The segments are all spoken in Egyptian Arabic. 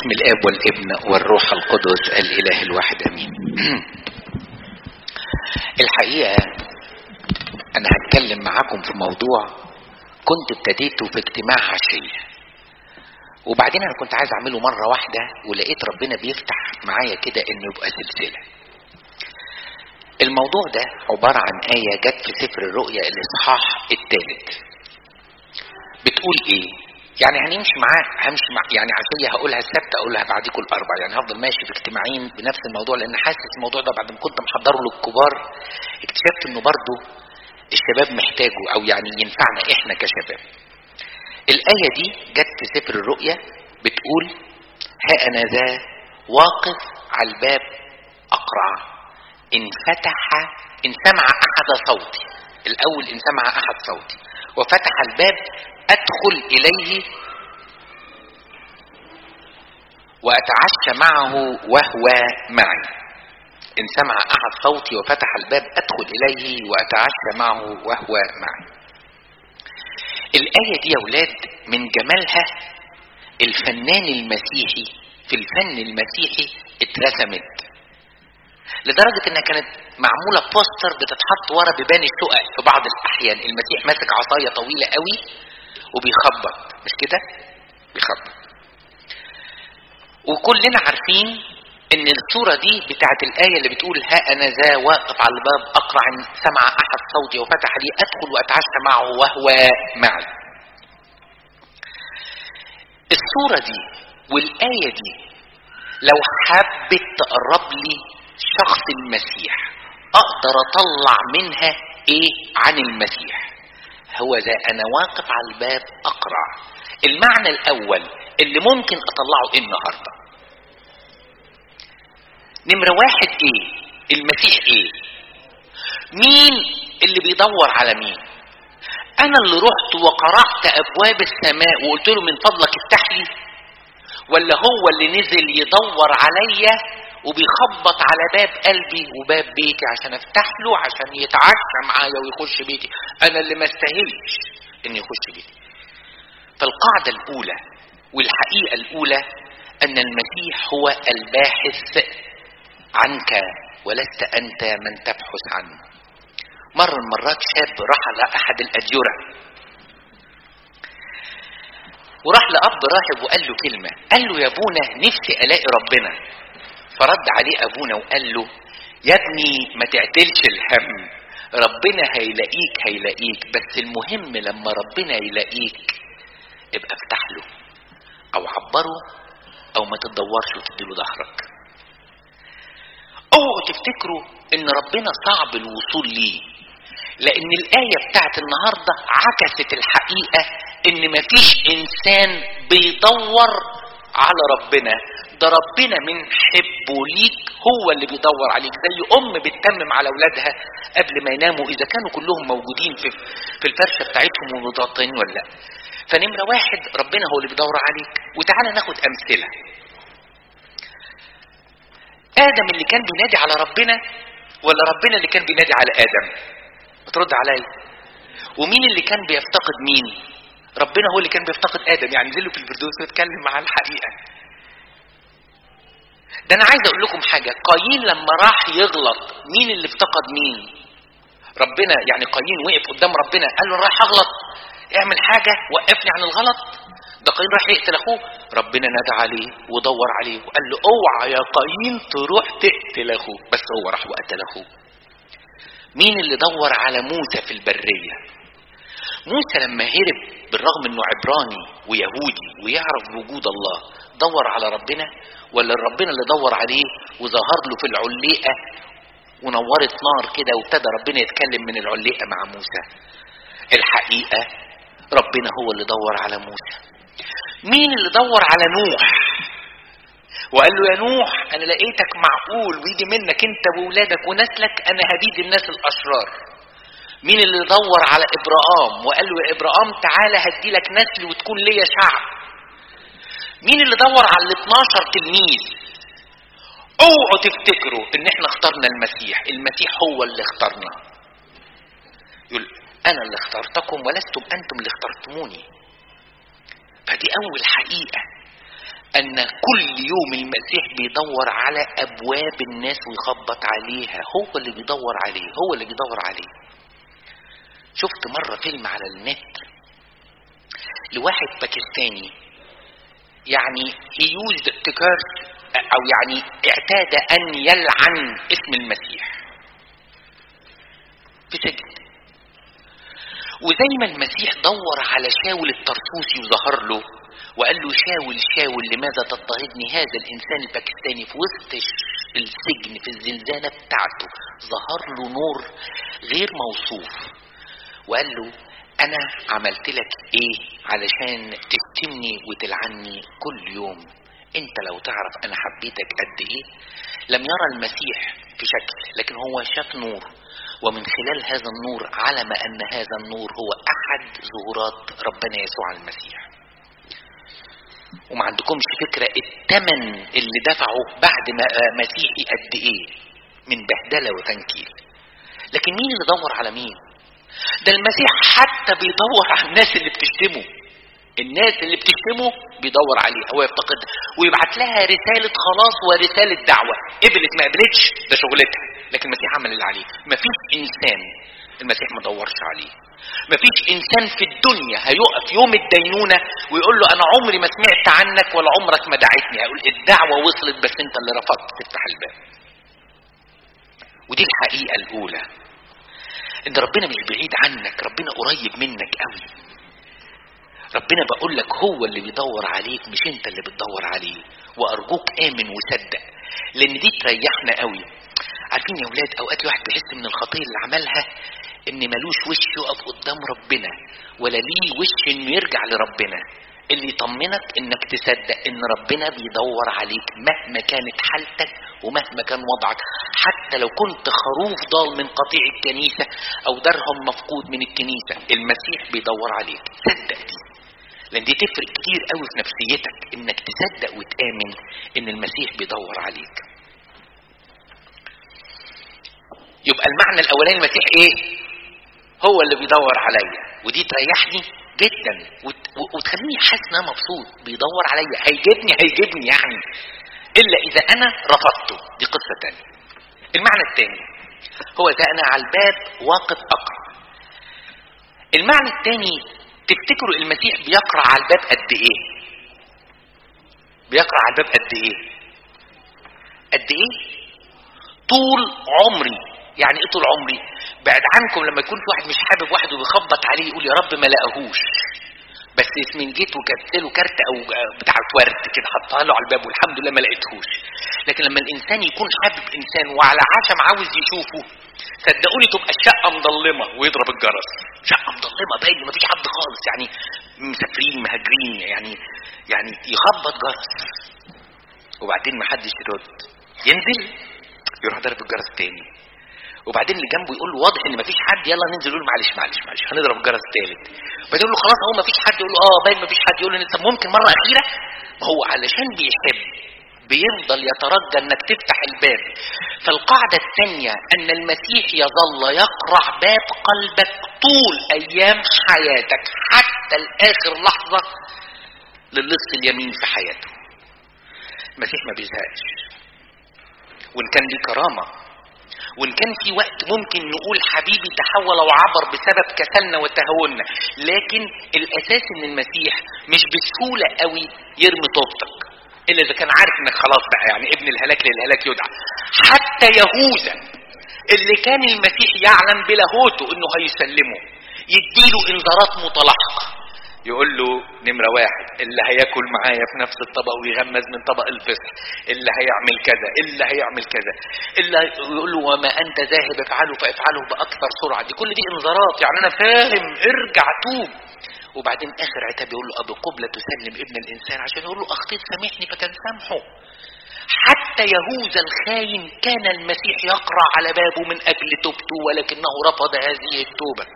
باسم الاب والابن والروح القدس الاله الواحد امين الحقيقه انا هتكلم معاكم في موضوع كنت ابتديته في اجتماع عشيه وبعدين انا كنت عايز اعمله مره واحده ولقيت ربنا بيفتح معايا كده انه يبقى سلسله الموضوع ده عباره عن ايه جت في سفر الرؤيا الاصحاح الثالث بتقول ايه يعني هنمشي معاه همشي مع يعني عشية هقولها السبت اقولها بعديكم الاربع يعني هفضل ماشي في اجتماعين بنفس الموضوع لان حاسس الموضوع ده بعد ما كنت محضره للكبار اكتشفت انه برضه الشباب محتاجه او يعني ينفعنا احنا كشباب الآية دي جت في سفر الرؤيا بتقول ها أنا ذا واقف على الباب أقرع إن فتح إن سمع أحد صوتي الأول إن سمع أحد صوتي وفتح الباب أدخل إليه وأتعشى معه وهو معي إن سمع أحد صوتي وفتح الباب أدخل إليه وأتعشى معه وهو معي الآية دي يا ولاد من جمالها الفنان المسيحي في الفن المسيحي اترسمت لدرجة انها كانت معمولة بوستر بتتحط ورا بيبان الشقق في بعض الأحيان المسيح ماسك عصاية طويلة قوي وبيخبط مش كده؟ بيخبط وكلنا عارفين ان الصورة دي بتاعت الآية اللي بتقول ها أنا ذا واقف على الباب أقرع إن سمع أحد صوتي وفتح لي أدخل وأتعشى معه وهو معي الصورة دي والآية دي لو حبت تقرب لي شخص المسيح أقدر أطلع منها إيه عن المسيح هو ذا أنا واقف على الباب أقرع المعنى الأول اللي ممكن أطلعه إيه النهارده نمرة واحد ايه المسيح ايه مين اللي بيدور على مين انا اللي رحت وقرعت ابواب السماء وقلت له من فضلك افتح لي ولا هو اللي نزل يدور عليا وبيخبط على باب قلبي وباب بيتي عشان افتح له عشان يتعشى معايا ويخش بيتي انا اللي ما استاهلش ان يخش بيتي فالقاعده الاولى والحقيقه الاولى ان المسيح هو الباحث عنك ولست أنت من تبحث عنه مرة من مرات شاب راح على أحد الأديرة وراح لأب راهب وقال له كلمة قال له يا ابونا نفسي ألاقي ربنا فرد عليه أبونا وقال له يا ابني ما تعتلش الهم ربنا هيلاقيك هيلاقيك بس المهم لما ربنا يلاقيك ابقى افتح له او عبره او ما تدورش وتديله ظهرك اوعوا تفتكروا ان ربنا صعب الوصول ليه لان الايه بتاعت النهارده عكست الحقيقه ان مفيش انسان بيدور على ربنا ده ربنا من حبه ليك هو اللي بيدور عليك زي ام بتتمم على اولادها قبل ما يناموا اذا كانوا كلهم موجودين في في الفرشه بتاعتهم ومتغطين ولا لا فنمره واحد ربنا هو اللي بيدور عليك وتعالى ناخد امثله ادم اللي كان بينادي على ربنا ولا ربنا اللي كان بينادي على ادم بترد عليا ومين اللي كان بيفتقد مين ربنا هو اللي كان بيفتقد ادم يعني نزل له في الفردوس ويتكلم مع الحقيقه ده انا عايز اقول لكم حاجه قايين لما راح يغلط مين اللي افتقد مين ربنا يعني قايين وقف قدام ربنا قال له رايح اغلط اعمل حاجه وقفني عن الغلط ده قايين راح يقتل اخوه ربنا نادى عليه ودور عليه وقال له اوعى يا قايين تروح تقتل اخوه بس هو راح وقتل اخوه مين اللي دور على موسى في البريه موسى لما هرب بالرغم انه عبراني ويهودي ويعرف بوجود الله دور على ربنا ولا ربنا اللي دور عليه وظهر له في العليقه ونورت نار كده وابتدى ربنا يتكلم من العليقه مع موسى الحقيقه ربنا هو اللي دور على موسى مين اللي دور على نوح وقال له يا نوح انا لقيتك معقول ويجي منك انت وولادك ونسلك انا هبيد الناس الاشرار مين اللي دور على ابراهام وقال له يا ابراهام تعالى هدي لك نسل وتكون ليا شعب مين اللي دور على ال 12 تلميذ اوعوا تفتكروا ان احنا اخترنا المسيح المسيح هو اللي اختارنا يقول انا اللي اخترتكم ولستم انتم اللي اخترتموني فدي اول حقيقه ان كل يوم المسيح بيدور على ابواب الناس ويخبط عليها هو اللي بيدور عليه هو اللي بيدور عليه شفت مرة فيلم على النت لواحد باكستاني يعني he used to curse او يعني اعتاد ان يلعن اسم المسيح في سجن وزي ما المسيح دور على شاول الطرطوسي وظهر له وقال له شاول شاول لماذا تضطهدني هذا الانسان الباكستاني في وسط السجن في الزنزانه بتاعته ظهر له نور غير موصوف وقال له انا عملت لك ايه علشان تشتمني وتلعني كل يوم انت لو تعرف انا حبيتك قد ايه لم يرى المسيح في شكل لكن هو شاف نور ومن خلال هذا النور علم ان هذا النور هو احد ظهورات ربنا يسوع المسيح وما عندكمش فكرة الثمن اللي دفعه بعد ما مسيحي قد ايه من بهدلة وتنكيل لكن مين اللي دور على مين ده المسيح حتى بيدور على الناس اللي بتشتمه الناس اللي بتشتمه بيدور عليها هو يفتقدها ويبعت لها رسالة خلاص ورسالة دعوة قبلت ما قبلتش ده شغلتها لكن المسيح عمل اللي عليه مفيش إنسان المسيح ما دورش عليه مفيش إنسان في الدنيا هيقف يوم الدينونة ويقول له أنا عمري ما سمعت عنك ولا عمرك ما دعيتني هيقول الدعوة وصلت بس أنت اللي رفضت تفتح الباب ودي الحقيقة الأولى إن ربنا مش بعيد عنك ربنا قريب منك قوي ربنا بقول لك هو اللي بيدور عليك مش انت اللي بتدور عليه وارجوك امن وصدق لان دي تريحنا قوي عارفين يا ولاد اوقات الواحد بيحس من الخطيه اللي عملها ان ملوش وش يقف قدام ربنا ولا ليه وش انه يرجع لربنا اللي يطمنك انك تصدق ان ربنا بيدور عليك مهما كانت حالتك ومهما كان وضعك حتى لو كنت خروف ضال من قطيع الكنيسة او درهم مفقود من الكنيسة المسيح بيدور عليك صدق دي لان دي تفرق كتير قوي في نفسيتك انك تصدق وتآمن ان المسيح بيدور عليك يبقى المعنى الاولاني المسيح ايه هو اللي بيدور عليا ودي تريحني جدا وتخليني حاسس ان انا مبسوط بيدور عليا هيجيبني هيجيبني يعني الا اذا انا رفضته دي قصه تانية المعنى الثاني هو ده انا على الباب واقف اقرا المعنى الثاني تفتكروا المسيح بيقرا على الباب قد ايه بيقرا على الباب قد ايه قد ايه طول عمري يعني ايه طول عمري بعد عنكم لما يكون في واحد مش حابب واحد وبيخبط عليه يقول يا رب ما لقاهوش بس اسمين جيت وجبت له كارت او بتاعه ورد كده حطها له على الباب والحمد لله ما لقيتهوش لكن لما الانسان يكون حابب انسان وعلى عشم عاوز يشوفه صدقوني تبقى الشقه مضلمه ويضرب الجرس شقه مضلمه باين مفيش حد خالص يعني مسافرين مهاجرين يعني يعني يخبط جرس وبعدين ما حدش يرد ينزل يروح ضرب الجرس تاني وبعدين اللي جنبه يقول له واضح ان مفيش حد يلا ننزل يقول معلش معلش معلش هنضرب الجرس الثالث بعدين يقول له خلاص اهو مفيش حد يقول له اه باين مفيش حد يقول له طب ممكن مره اخيره ما هو علشان بيحب بيفضل يترجى انك تفتح الباب فالقاعدة الثانية ان المسيح يظل يقرع باب قلبك طول ايام حياتك حتى لاخر لحظة للص اليمين في حياته المسيح ما بيزهقش وان كان ليه كرامه وان كان في وقت ممكن نقول حبيبي تحول وعبر بسبب كسلنا وتهاوننا لكن الاساس ان المسيح مش بسهولة قوي يرمي طوبتك الا اذا كان عارف انك خلاص بقى يعني ابن الهلاك للهلاك يدعى حتى يهوذا اللي كان المسيح يعلم بلاهوته انه هيسلمه يديله انذارات متلاحقه يقول له نمرة واحد اللي هياكل معايا في نفس الطبق ويغمز من طبق الفصح اللي هيعمل كذا اللي هيعمل كذا اللي يقول له وما انت ذاهب افعله فافعله باكثر سرعة دي كل دي انذارات يعني انا فاهم ارجع توب وبعدين اخر عتاب يقول له ابو قبلة تسلم ابن الانسان عشان يقول له اخطيت سامحني فكان سامحه حتى يهوذا الخاين كان المسيح يقرع على بابه من اجل توبته ولكنه رفض هذه التوبه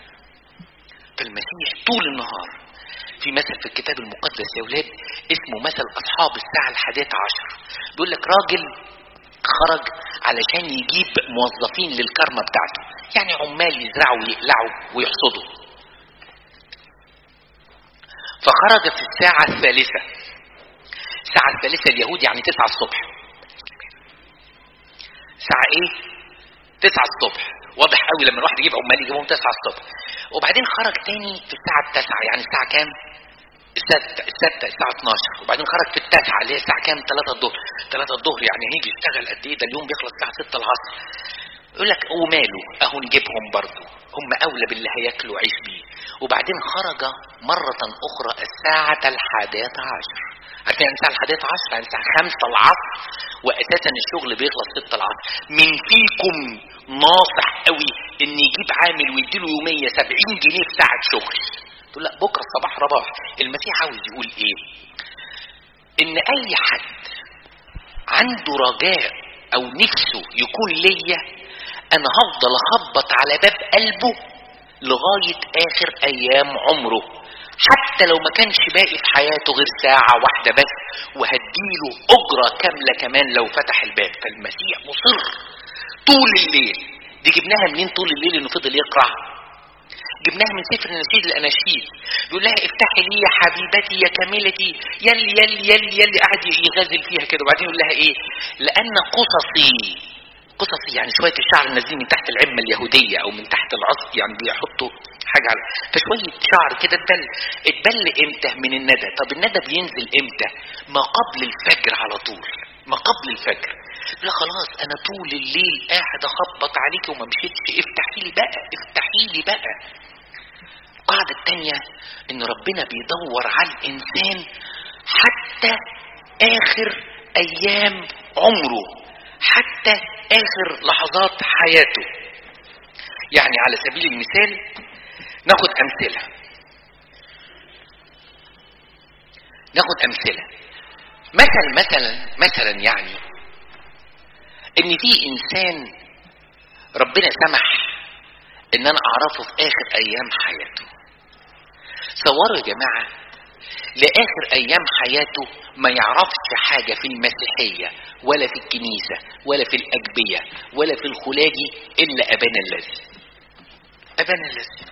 فالمسيح طول النهار في مثل في الكتاب المقدس يا ولاد اسمه مثل اصحاب الساعه الحادية عشر بيقول لك راجل خرج علشان يجيب موظفين للكرمة بتاعته يعني عمال يزرعوا ويقلعوا ويحصدوا فخرج في الساعة الثالثة الساعة الثالثة اليهود يعني تسعة الصبح الساعة ايه؟ تسعة الصبح واضح قوي لما الواحد يجيب عمال يجيبهم تسعة الصبح وبعدين خرج تاني في الساعة التاسعة يعني الساعة كام؟ الستة الستة الساعة 12 وبعدين خرج في التاسعة اللي هي الساعة كام؟ 3 الظهر 3 الظهر يعني هيجي يشتغل قد ايه ده اليوم بيخلص الساعة 6 العصر يقول لك وماله اهو نجيبهم برضه هم اولى باللي هياكلوا عيش بيه وبعدين خرج مرة اخرى الساعة الحادية عشر عارفين يعني الساعة الحادية عشر يعني الساعة 5 العصر واساسا الشغل بيخلص 6 العصر من فيكم ناصح قوي ان يجيب عامل ويديله يومية 70 جنيه في ساعة شغل تقول لا بكرة الصباح رباح المسيح عاوز يقول ايه ان اي حد عنده رجاء او نفسه يكون ليا انا هفضل اخبط على باب قلبه لغاية اخر ايام عمره حتى لو ما كانش باقي في حياته غير ساعة واحدة بس وهديله اجرة كاملة كمان لو فتح الباب فالمسيح مصر طول الليل دي جبناها منين طول الليل انه فضل يقرأ جبناها من سفر نشيد الاناشيد بيقول لها افتحي لي يا حبيبتي يا كاملتي يلي يلي يلي يلي قاعد يغازل فيها كده وبعدين يقول لها ايه لان قصصي قصصي يعني شويه الشعر نازلين من تحت العمه اليهوديه او من تحت العصب يعني بيحطوا حاجه على فشويه شعر كده اتبل اتبل امتى من الندى طب الندى بينزل امتى ما قبل الفجر على طول ما قبل الفجر لا خلاص انا طول الليل قاعد اخبط عليك وما مشيتش افتحي لي بقى افتحي لي بقى القاعدة التانية ان ربنا بيدور على الانسان حتى اخر ايام عمره حتى اخر لحظات حياته يعني على سبيل المثال ناخد امثلة ناخد امثلة مثل مثلا مثلا يعني ان في انسان ربنا سمح ان انا اعرفه في اخر ايام حياته صوروا يا جماعة لاخر ايام حياته ما يعرفش حاجة في المسيحية ولا في الكنيسة ولا في الاجبية ولا في الخلاجي الا ابانا الذي ابانا الذي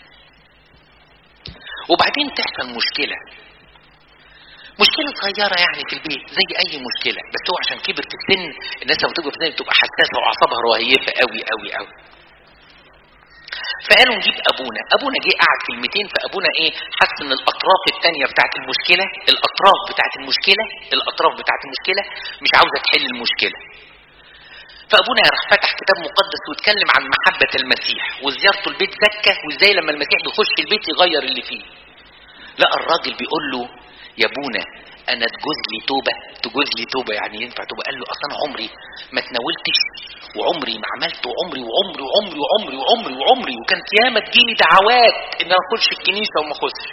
وبعدين تحصل مشكلة مشكلة صغيرة يعني في البيت زي أي مشكلة بس هو عشان كبر في السن الناس لما تكبر في السن بتبقى حساسة وأعصابها رهيفة قوي قوي قوي فقالوا نجيب ابونا ابونا جه قعد كلمتين فابونا ايه حس ان الاطراف الثانيه بتاعت المشكله الاطراف بتاعت المشكله الاطراف بتاعت المشكله مش عاوزه تحل المشكله فابونا راح فتح كتاب مقدس واتكلم عن محبه المسيح وزيارته البيت زكه وازاي لما المسيح بيخش البيت يغير اللي فيه لقى الراجل بيقول له يا ابونا انا تجوز لي توبه تجوز لي توبه يعني ينفع توبه قال له اصل انا عمري ما تناولتش وعمري ما عملت وعمري وعمري وعمري وعمري وعمري وعمري وكانت ياما تجيلي دعوات ان انا اخش الكنيسه وما اخشش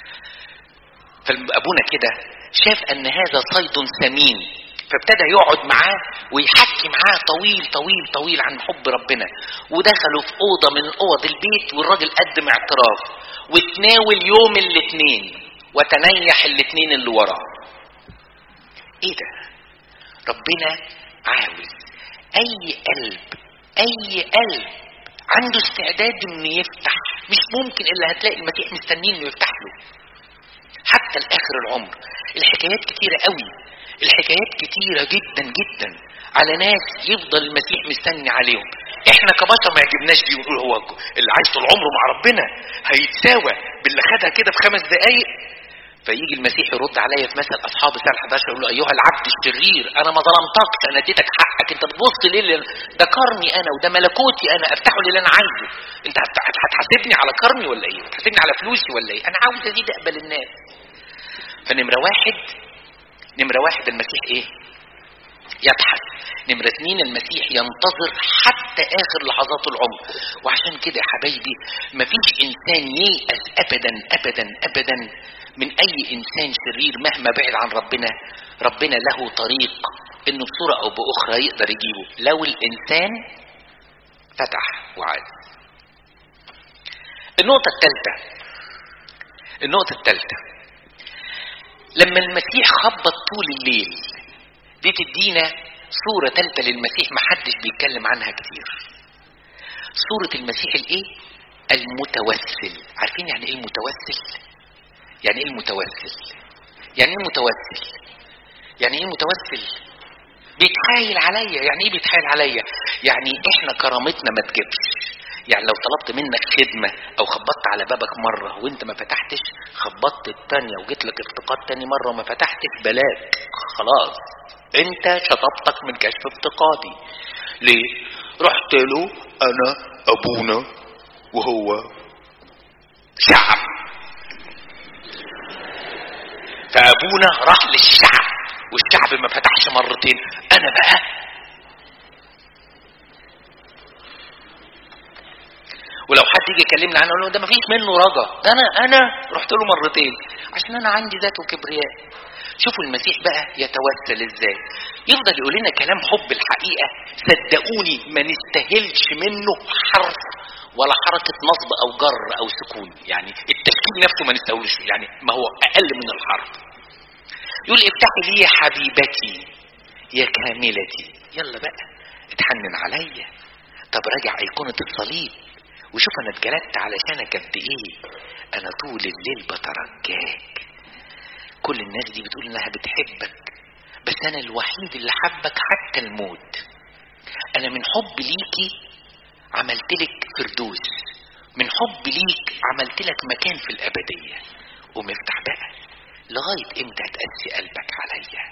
فابونا كده شاف ان هذا صيد ثمين فابتدى يقعد معاه ويحكي معاه طويل طويل طويل عن حب ربنا ودخلوا في اوضه من اوض البيت والراجل قدم اعتراف وتناول يوم الاثنين وتنيح الاثنين اللي وراه ايه ده ربنا عاوز اي قلب اي قلب عنده استعداد انه يفتح مش ممكن الا هتلاقي المسيح مستنيه انه يفتح له حتى لاخر العمر الحكايات كتيره قوي الحكايات كتيره جدا جدا على ناس يفضل المسيح مستني عليهم احنا كبشر ما يعجبناش دي ونقول هو اللي عايش طول عمره مع ربنا هيتساوى باللي خدها كده في خمس دقايق فيجي المسيح يرد عليا في مثل اصحاب السنه 11 يقول له ايها العبد الشرير انا ما ظلمتكش انا اديتك حقك انت بتبص ليه لل- ده كرمي انا وده ملكوتي انا افتحه للي انا عايزه انت هت- هت- هتحاسبني على كرمي ولا ايه هتحاسبني على فلوسي ولا ايه انا عاوز ازيد اقبل الناس فنمره واحد نمره واحد المسيح ايه يبحث نمرة اتنين المسيح ينتظر حتى آخر لحظات العمر وعشان كده يا حبايبي مفيش إنسان ييأس أبدا أبدا أبدا من أي إنسان شرير مهما بعد عن ربنا ربنا له طريق إنه بصورة أو بأخرى يقدر يجيبه لو الإنسان فتح وعاد النقطة الثالثة النقطة الثالثة لما المسيح خبط طول الليل دي تدينا صورة ثالثة للمسيح محدش بيتكلم عنها كتير صورة المسيح الايه المتوسل عارفين يعني ايه المتوسل يعني ايه المتوسل يعني ايه المتوسل يعني ايه متوسل بيتحايل عليا يعني ايه بيتحايل عليا يعني احنا كرامتنا ما تجيبش يعني لو طلبت منك خدمة او خبطت على بابك مرة وانت ما فتحتش خبطت التانية وجيت لك افتقاد تاني مرة وما فتحتش بلاك خلاص انت شطبتك من كشف افتقادي ليه رحت له انا ابونا وهو شعب فابونا راح للشعب والشعب ما فتحش مرتين انا بقى ولو حد يجي يكلمني عنه اقول له ده ما فيش منه رجا ده انا انا رحت له مرتين عشان انا عندي ذات وكبرياء شوفوا المسيح بقى يتوسل ازاي يفضل يقول لنا كلام حب الحقيقه صدقوني ما نستاهلش منه حرف ولا حركه نصب او جر او سكون يعني التشكيل نفسه ما نستاهلش يعني ما هو اقل من الحرف يقول افتحي لي يا حبيبتي يا كاملتي يلا بقى اتحنن عليا طب راجع ايقونه الصليب وشوف انا اتجلدت علشانك قد ايه انا طول الليل بترجاك كل الناس دي بتقول انها بتحبك بس انا الوحيد اللي حبك حتى الموت انا من حب ليكي عملت لك فردوس من حب ليك عملت لك مكان في الابديه قوم افتح بقى لغايه امتى هتقسي قلبك عليا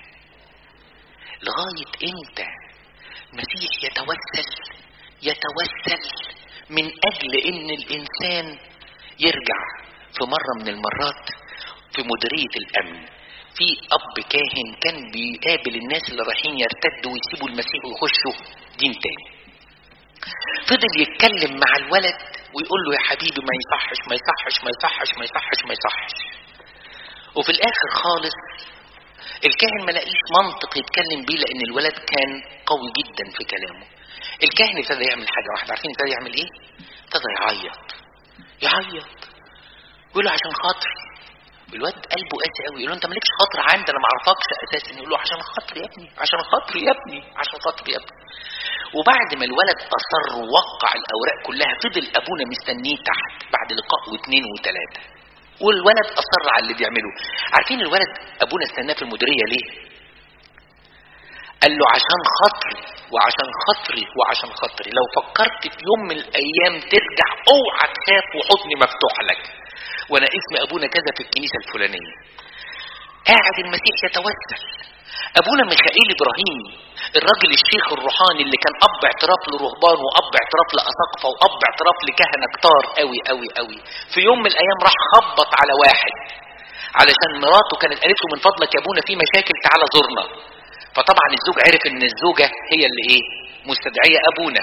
لغايه امتى المسيح يتوسل يتوسل من اجل ان الانسان يرجع في مره من المرات في مديريه الامن في اب كاهن كان بيقابل الناس اللي رايحين يرتدوا ويسيبوا المسيح ويخشوا دين تاني فضل يتكلم مع الولد ويقول له يا حبيبي ما يصحش ما يصحش ما يصحش ما يصحش ما يصحش وفي الاخر خالص الكاهن ما لاقيش منطق يتكلم بيه لان الولد كان قوي جدا في كلامه الكاهن ابتدى يعمل حاجه واحده عارفين ابتدى يعمل ايه ابتدى يعيط يعيط يقول له عشان خاطري الواد قلبه قاسي قوي يقول له انت مالكش خاطر عندي انا ما اعرفكش اساسا يقول له عشان خاطري يا ابني عشان خاطري يا ابني عشان خاطري يا ابني وبعد ما الولد اصر ووقع الاوراق كلها فضل ابونا مستنيه تحت بعد لقاء واثنين وثلاثه والولد اصر على اللي بيعمله عارفين الولد ابونا استناه في المديريه ليه قال له عشان خاطري وعشان خاطري وعشان خاطري لو فكرت في يوم من الايام ترجع اوعى تخاف وحضني مفتوح لك وانا اسم ابونا كذا في الكنيسه الفلانيه قاعد المسيح يتوسل ابونا ميخائيل ابراهيم الراجل الشيخ الروحاني اللي كان اب اعتراف لرهبان واب اعتراف لاساقفه واب اعتراف لكهنه كتار قوي قوي قوي في يوم من الايام راح خبط على واحد علشان مراته كانت قالت له من فضلك يا ابونا في مشاكل تعالى زورنا فطبعا الزوج عرف ان الزوجه هي اللي ايه مستدعيه ابونا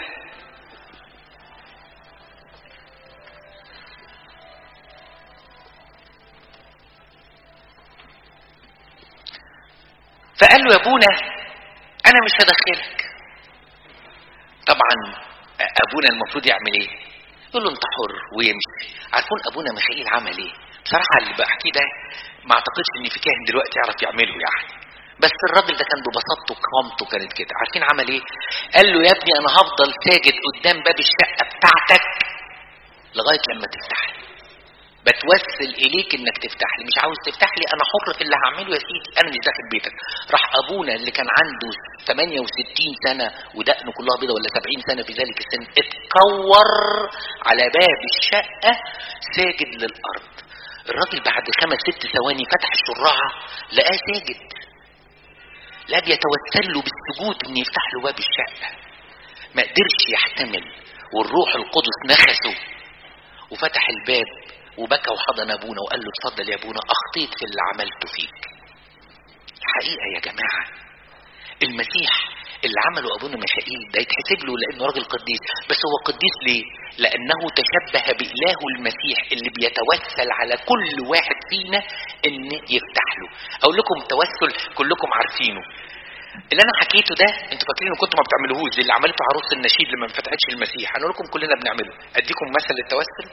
فقال له يا ابونا انا مش هدخلك طبعا ابونا المفروض يعمل ايه يقول له انت حر ويمشي عارفون ابونا ميخائيل عمل ايه بصراحه اللي بحكيه ده ما اعتقدش ان في كاهن دلوقتي يعرف يعمله يعني بس الراجل ده كان ببساطته وكرامته كانت كده عارفين عمل ايه قال له يا ابني انا هفضل ساجد قدام باب الشقه بتاعتك لغايه لما تفتح لي بتوسل اليك انك تفتح لي مش عاوز تفتح لي انا حر في اللي هعمله يا سيدي انا مش داخل بيتك راح ابونا اللي كان عنده 68 سنه ودقنه كلها بيضه ولا 70 سنه في ذلك السن اتكور على باب الشقه ساجد للارض الراجل بعد خمس ست ثواني فتح الشراعه لقاه ساجد لا بيتوسل له بالسجود ان يفتح له باب الشقه ما قدرش يحتمل والروح القدس نخسه وفتح الباب وبكى وحضن ابونا وقال له اتفضل يا ابونا اخطيت في اللي عملته فيك الحقيقه يا جماعه المسيح اللي عمله ابونا ميخائيل ده يتحسب له لانه راجل قديس بس هو قديس ليه لانه تشبه باله المسيح اللي بيتوسل على كل واحد فينا ان يفتح له اقول لكم توسل كلكم عارفينه اللي انا حكيته ده انتوا فاكرين كنتوا ما بتعملوهوش زي اللي عملته عروس النشيد لما ما فتحتش المسيح هنقول لكم كلنا بنعمله اديكم مثل للتوسل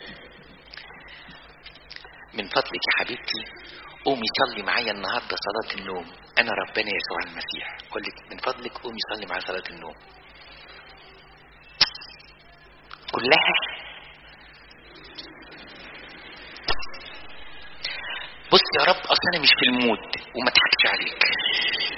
من فضلك يا حبيبتي قومي صلي معايا النهارده صلاة النوم أنا ربنا يسوع المسيح قول لك من فضلك قومي صلي معايا صلاة النوم كلها بص يا رب أصل أنا مش في المود وما اضحكش عليك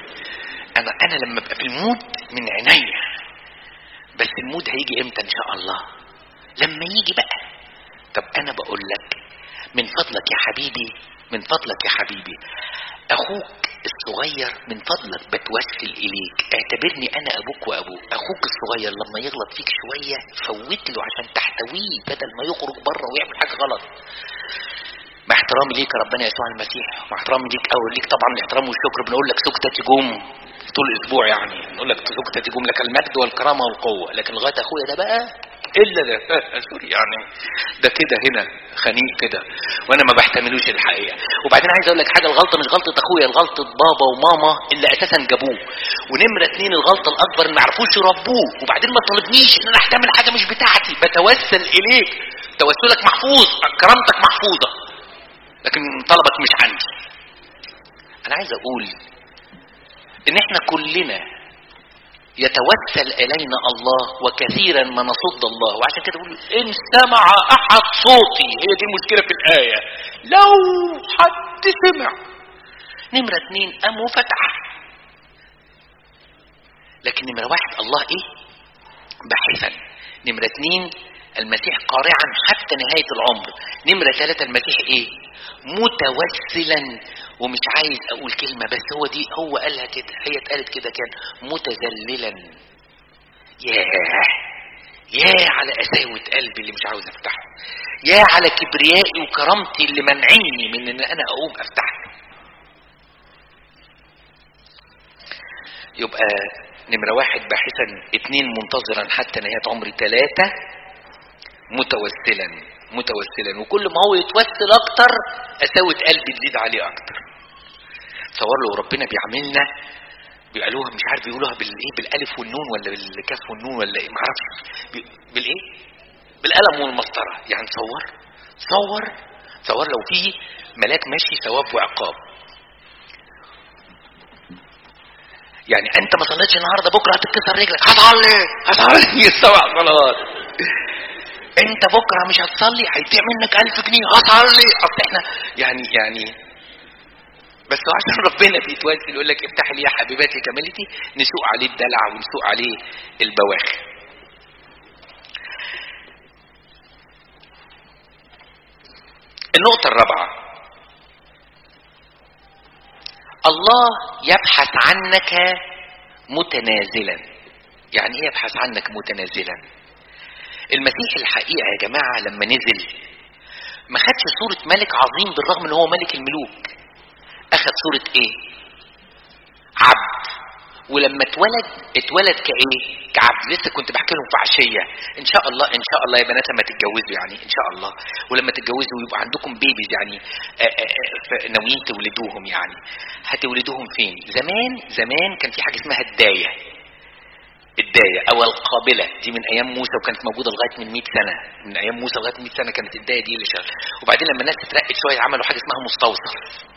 انا انا لما ابقى في المود من عينيا بس المود هيجي امتى ان شاء الله لما يجي بقى طب انا بقول لك من فضلك يا حبيبي من فضلك يا حبيبي اخوك الصغير من فضلك بتوسل اليك اعتبرني انا ابوك وابوك اخوك الصغير لما يغلط فيك شويه فوت له عشان تحتويه بدل ما يخرج بره ويعمل حاجه غلط مع احترامي ليك يا ربنا يسوع المسيح مع احترامي ليك او ليك طبعا الاحترام والشكر بنقول لك سكتة تجوم طول الاسبوع يعني نقول لك سكتة تجوم لك المجد والكرامه والقوه لكن لغايه اخويا ده بقى الا ده سوري يعني ده كده هنا خنيق كده وانا ما بحتملوش الحقيقه وبعدين عايز اقول لك حاجه الغلطه مش غلطه اخويا الغلطه بابا وماما اللي اساسا جابوه ونمره اتنين الغلطه الاكبر ان ما عرفوش يربوه وبعدين ما طلبنيش ان انا احتمل حاجه مش بتاعتي بتوسل اليك توسلك محفوظ كرامتك محفوظه لكن طلبك مش عندي انا عايز اقول ان احنا كلنا يتوسل الينا الله وكثيرا ما نصد الله وعشان كده بقول ان سمع احد صوتي هي دي المشكله في الايه لو حد سمع نمره اتنين قام وفتح لكن نمره واحد الله ايه باحثا نمره اتنين المسيح قارعا حتى نهايه العمر نمره ثلاثه المسيح ايه متوسلا ومش عايز اقول كلمة بس هو دي هو قالها كده هي اتقالت كده كان متذللا ياه ياه على قساوة قلبي اللي مش عاوز افتحه يا على كبريائي وكرامتي اللي منعني من ان انا اقوم افتحه يبقى نمرة واحد باحثا اتنين منتظرا حتى نهاية عمري ثلاثة متوسلا متوسلا وكل ما هو يتوسل اكتر قساوة قلبي تزيد عليه اكتر تصور له ربنا بيعاملنا بيقولوها مش عارف بيقولوها بالايه بالالف والنون ولا بالكاف والنون ولا ايه معرفش بالايه بالقلم والمسطره يعني تصور تصور تصور لو في ملاك ماشي ثواب وعقاب يعني انت ما صليتش النهارده بكره هتتكسر رجلك هتصلي هتصلي السبع صلوات انت بكره مش هتصلي هيضيع منك ألف جنيه هتصلي اصل احنا يعني يعني بس عشان ربنا بيتوسل يقول لك افتح لي يا حبيباتي كمالتي نسوق عليه الدلع ونسوق عليه البواخر النقطة الرابعة الله يبحث عنك متنازلا يعني ايه يبحث عنك متنازلا المسيح الحقيقة يا جماعة لما نزل ما خدش صورة ملك عظيم بالرغم ان هو ملك الملوك اخذ صورة ايه عبد ولما اتولد اتولد كايه كعبد لسه كنت بحكي لهم في عشيه ان شاء الله ان شاء الله يا بنات لما تتجوزوا يعني ان شاء الله ولما تتجوزوا ويبقى عندكم بيبيز يعني ناويين تولدوهم يعني هتولدوهم فين زمان زمان كان في حاجه اسمها الدايه الدايه او القابله دي من ايام موسى وكانت موجوده لغايه من 100 سنه من ايام موسى لغايه 100 سنه كانت الدايه دي اللي شغاله وبعدين لما الناس اترقت شويه عملوا حاجه اسمها مستوصف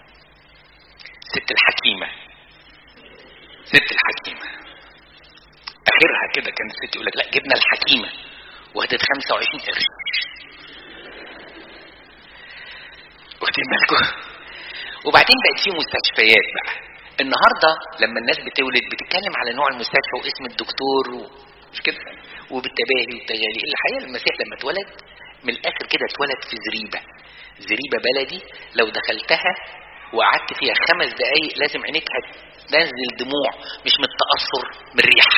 ست الحكيمة ست الحكيمة اخرها كده كانت الست يقول لك لا جبنا الحكيمة وهدت 25 قرش واخدين بالكم وبعدين بقت في مستشفيات بقى النهارده لما الناس بتولد بتتكلم على نوع المستشفى واسم الدكتور مش كده وبالتباهي والتغالي الحقيقه المسيح لما اتولد من الاخر كده اتولد في زريبه زريبه بلدي لو دخلتها وقعدت فيها خمس دقايق لازم عينيك هتنزل دموع مش من التأثر من الريح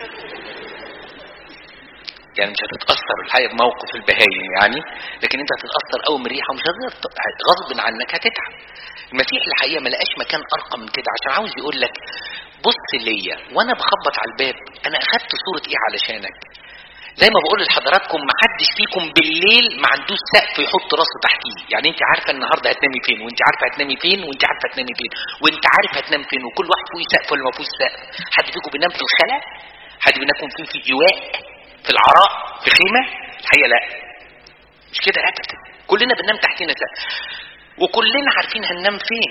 يعني مش هتتأثر الحقيقة بموقف البهايم يعني لكن انت هتتأثر قوي من الريحة ومش هتقدر غصب عنك هتتعب المسيح الحقيقة ما لقاش مكان أرقى من كده عشان عاوز يقول لك بص ليا وانا بخبط على الباب انا اخدت صورة ايه علشانك زي ما بقول لحضراتكم ما حدش فيكم بالليل ما عندوش سقف يحط راسه تحتيه يعني انت عارفه النهارده هتنامي فين وانت عارفه هتنامي فين وانت عارفه هتنامي فين وانت عارف هتنام فين وكل واحد فوق سقف ولا ما فيهوش سقف حد فيكم بينام في الخلا حد بينام فين في ايواء في العراء في خيمه الحقيقه لا مش كده ابدا كلنا بننام تحتنا سقف وكلنا عارفين هننام فين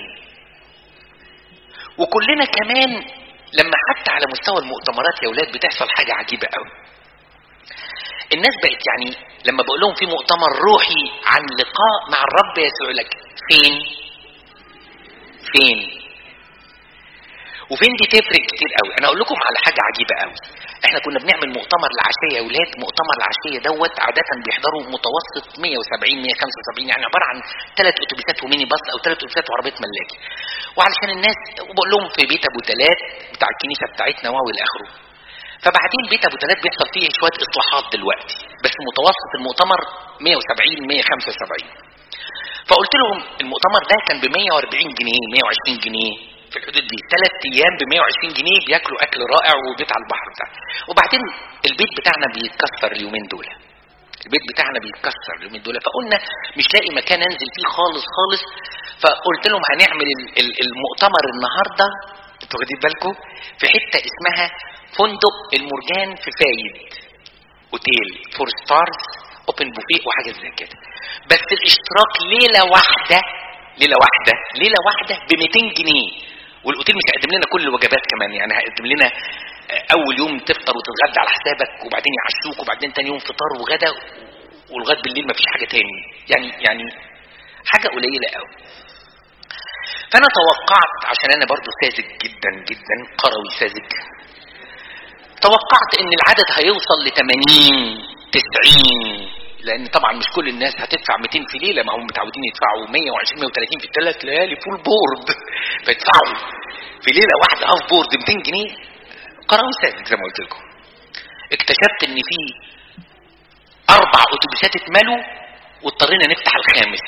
وكلنا كمان لما حتى على مستوى المؤتمرات يا اولاد بتحصل حاجه عجيبه قوي الناس بقت يعني لما بقول لهم في مؤتمر روحي عن لقاء مع الرب يسوع لك فين فين وفين دي تفرق كتير قوي انا اقول لكم على حاجه عجيبه قوي احنا كنا بنعمل مؤتمر العشيه يا اولاد مؤتمر العشيه دوت عاده بيحضروا متوسط 170 175 يعني عباره عن ثلاث اتوبيسات وميني باص او ثلاث اتوبيسات وعربيه ملاكي وعلشان الناس وبقول لهم في بيت ابو تلات بتاع الكنيسه بتاعتنا واو الى اخره فبعدين بيت ابو تلات بيحصل فيه شويه اصلاحات دلوقتي بس متوسط المؤتمر 170 175 فقلت لهم المؤتمر ده كان ب 140 جنيه 120 جنيه في الحدود دي ثلاث ايام ب 120 جنيه بياكلوا اكل رائع وبيت على البحر بتاع وبعدين البيت بتاعنا بيتكسر اليومين دول البيت بتاعنا بيتكسر اليومين دول فقلنا مش لاقي مكان انزل فيه خالص خالص فقلت لهم هنعمل المؤتمر النهارده انتوا واخدين بالكم في حته اسمها فندق المرجان في فايد اوتيل فور ستارز اوبن بوفيه وحاجه زي كده بس الاشتراك ليله واحده ليله واحده ليله واحده ب 200 جنيه والاوتيل مش هيقدم لنا كل الوجبات كمان يعني هيقدم لنا اول يوم تفطر وتتغدى على حسابك وبعدين يعشوك وبعدين تاني يوم فطار وغدا ولغايه بالليل مفيش حاجه تاني يعني يعني حاجه قليله قوي فانا توقعت عشان انا برضو ساذج جدا جدا قروي ساذج توقعت ان العدد هيوصل ل 80 90 لان طبعا مش كل الناس هتدفع 200 في ليله ما هم متعودين يدفعوا 120 130 في الثلاث ليالي فول بورد فيدفعوا في ليله واحده هاف بورد 200 جنيه قراوي ساذج زي ما قلت لكم اكتشفت ان في اربع اتوبيسات اتملوا واضطرينا نفتح الخامس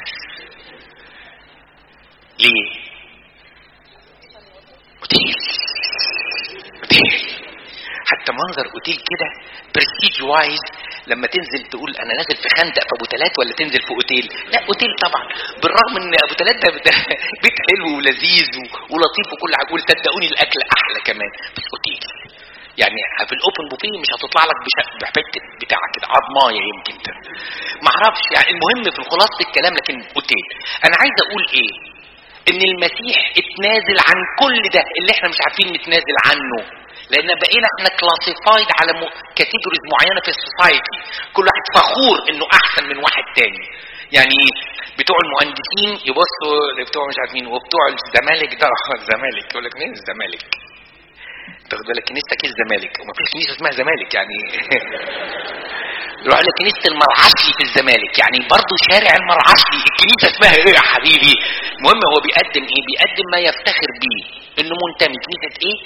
ليه اوتيل اوتيل حتى منظر اوتيل كده برستيج وايز لما تنزل تقول انا نازل في خندق في ابو تلات ولا تنزل في اوتيل لا اوتيل طبعا بالرغم ان ابو تلات ده, ده بيت حلو ولذيذ ولطيف وكل حاجه وصدقوني الاكل احلى كمان بس اوتيل يعني في الاوبن بوفيه مش هتطلع لك بحته بتاع كده عظمايه يمكن ما اعرفش يعني المهم في خلاصه الكلام لكن اوتيل انا عايز اقول ايه ان المسيح اتنازل عن كل ده اللي احنا مش عارفين نتنازل عنه لان بقينا احنا كلاسيفايد على م... كاتيجوريز معينه في السوسايتي كل واحد فخور انه احسن من واحد تاني يعني بتوع المهندسين يبصوا لبتوع مش عارف مين وبتوع الزمالك ده الزمالك يقول لك مين الزمالك تاخد بالك كنيستك ايه الزمالك ومفيش كنيسه اسمها زمالك يعني يروح لكنيسه المرعشلي في الزمالك يعني برضه شارع المرعشلي الكنيسه اسمها ايه يا حبيبي المهم هو بيقدم ايه بيقدم ما يفتخر بيه انه منتمي كنيسه ايه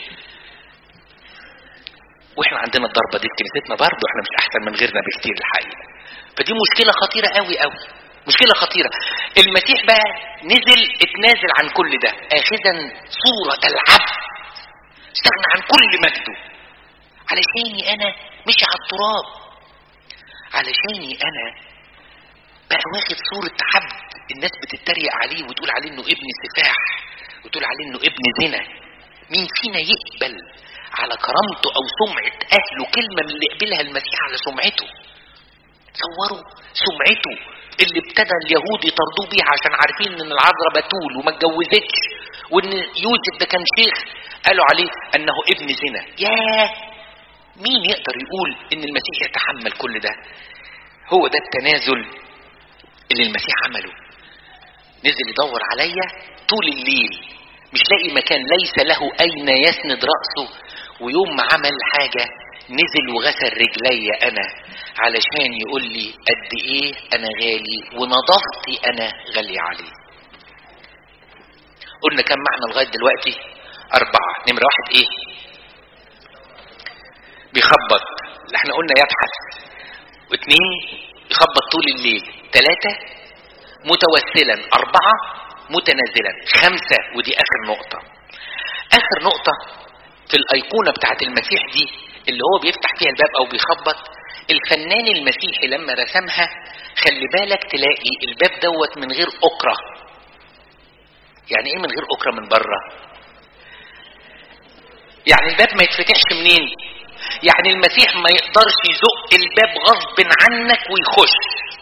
واحنا عندنا الضربه دي في كنيستنا برضه احنا مش احسن من غيرنا بكتير الحقيقه فدي مشكله خطيره قوي قوي مشكله خطيره المسيح بقى نزل اتنازل عن كل ده اخذا صوره العبد استغنى عن كل مجده علشاني انا مش على التراب علشاني انا بقى واخد صورة عبد الناس بتتريق عليه وتقول عليه انه ابن سفاح وتقول عليه انه ابن زنا مين فينا يقبل على كرامته او سمعة اهله كلمة من اللي يقبلها المسيح على سمعته تصوروا سمعته اللي ابتدى اليهود يطردوه بيها عشان عارفين ان العذراء بتول وما اتجوزتش وان يوسف ده كان شيخ قالوا عليه انه ابن زنا ياه مين يقدر يقول ان المسيح يتحمل كل ده هو ده التنازل اللي المسيح عمله نزل يدور عليا طول الليل مش لاقي مكان ليس له اين يسند راسه ويوم ما عمل حاجه نزل وغسل رجلي انا علشان يقول لي قد ايه انا غالي ونظافتي انا غالية عليه قلنا كم معنى لغاية دلوقتي اربعة نمرة واحد ايه بيخبط اللي احنا قلنا يبحث واثنين يخبط طول الليل ثلاثة متوسلا أربعة متنازلا خمسة ودي آخر نقطة آخر نقطة في الأيقونة بتاعت المسيح دي اللي هو بيفتح فيها الباب أو بيخبط الفنان المسيحي لما رسمها خلي بالك تلاقي الباب دوت من غير أكرة يعني ايه من غير أكرة من بره يعني الباب ما يتفتحش منين يعني المسيح ما يقدرش يزق الباب غصب عنك ويخش